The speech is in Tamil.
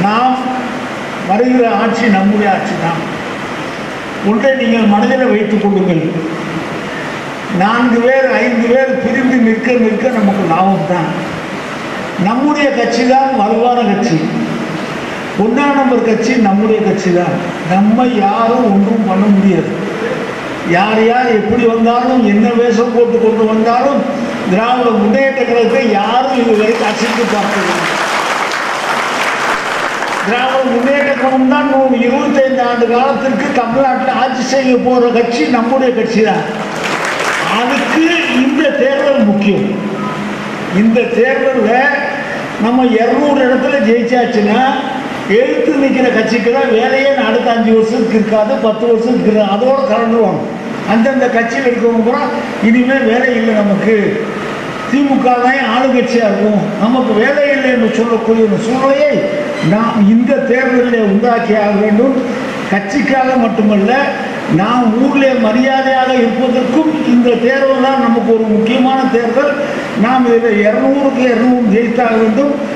நாம் வருகிற ஆட்சி நம்முடைய ஆட்சி தான் ஒன்றை நீங்கள் மனதில் வைத்துக் கொள்ளுங்கள் நான்கு பேர் ஐந்து பேர் பிரிந்து நிற்க நிற்க நமக்கு லாபம் தான் நம்முடைய கட்சி தான் வலுவான கட்சி ஒன்றாம் நம்பர் கட்சி நம்முடைய கட்சி தான் நம்ம யாரும் ஒன்றும் பண்ண முடியாது யார் யார் எப்படி வந்தாலும் என்ன வேஷம் போட்டு கொண்டு வந்தாலும் திராவிட முன்னேற்ற கழகத்தை யாரும் இதுவரை அசைத்து பார்த்ததில்லை திராவிட முன்னேற்ற கழகம் தான் நூறு இருபத்தைந்து ஆண்டு காலத்திற்கு தமிழ்நாட்டில் ஆட்சி செய்ய போகிற கட்சி நம்முடைய கட்சி தான் அதுக்கு இந்த தேர்தல் முக்கியம் இந்த தேர்தலில் நம்ம இரநூறு இடத்துல ஜெயிச்சாச்சுன்னா எழுத்து நிற்கிற கட்சிக்கு தான் வேலையே அடுத்த அஞ்சு வருஷத்துக்கு இருக்காது பத்து வருஷத்துக்கு இருக்காது அதோட கலந்துருவாங்க அந்தந்த கட்சியில் இருக்கிறவங்க கூட இனிமேல் வேலை இல்லை நமக்கு திமுக தான் ஆளுங்கட்சியாக இருக்கும் நமக்கு வேலை இல்லை என்று சொல்லக்கூடிய ஒரு சூழ்நிலையை நாம் இந்த தேர்தலில் உண்டாக்கி ஆக வேண்டும் கட்சிக்காக மட்டுமல்ல நாம் ஊரில் மரியாதையாக இருப்பதற்கும் இந்த தேர்தல் தான் நமக்கு ஒரு முக்கியமான தேர்தல் நாம் இதில் இரநூறுக்கு இரநூறு ஜெயித்தாக வேண்டும்